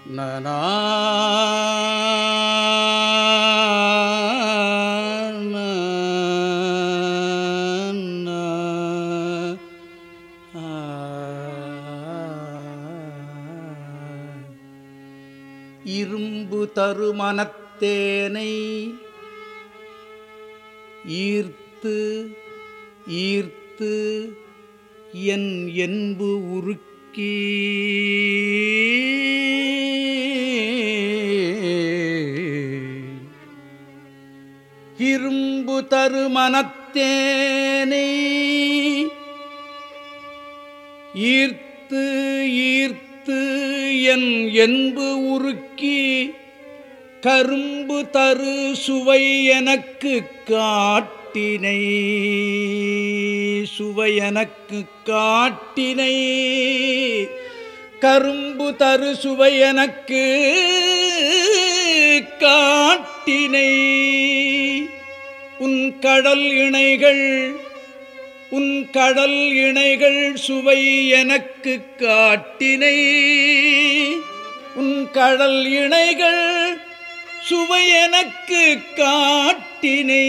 நனா இரும்பு தருமனத்தேனை ஈர்த்து ஈர்த்து என் என்பு உருக்கி இரும்பு தருமனத்தேனை ஈர்த்து ஈர்த்து என் என்பு உருக்கி கரும்பு தரு சுவை எனக்கு காட்டினை சுவை எனக்கு காட்டினை கரும்பு தரு சுவை எனக்கு காட்டினை உன் கடல் இணைகள் உன் கடல் இணைகள் சுவை எனக்கு காட்டினை உன் கடல் இணைகள் சுவை எனக்கு காட்டினை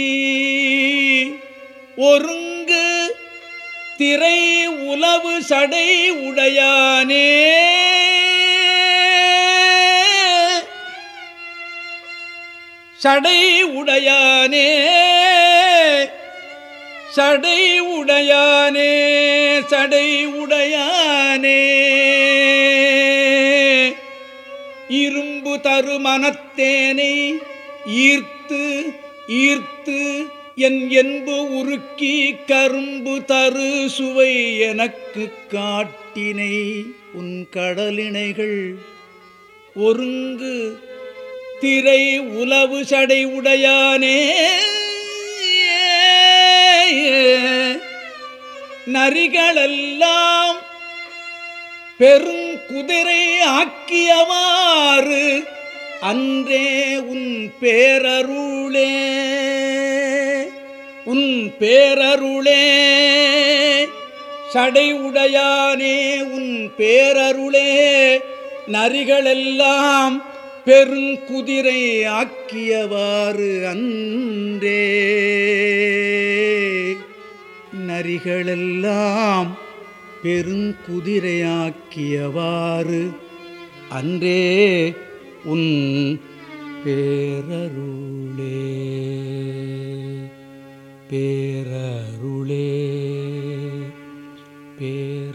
ஒருங்கு திரை உலவு சடை உடையானே சடை உடையானே சடை உடையானே சடை உடையானே இரும்பு தரு மனத்தேனை ஈர்த்து ஈர்த்து என் என்பு உருக்கி கரும்பு தரு சுவை எனக்கு காட்டினை உன் கடலினைகள் ஒருங்கு திரை உலவு சடை உடையானே நரிகளெல்லாம் பெருங்குதிரை ஆக்கியவாறு அன்றே உன் பேரருளே உன் பேரருளே சடை உடையானே உன் பேரருளே நரிகளெல்லாம் பெருங்குதிரை ஆக்கியவாறு அன்றே நரிகளெல்லாம் பெருங்குதிரையாக்கியவாறு அன்றே உன் பேரருளே பேரருளே பேர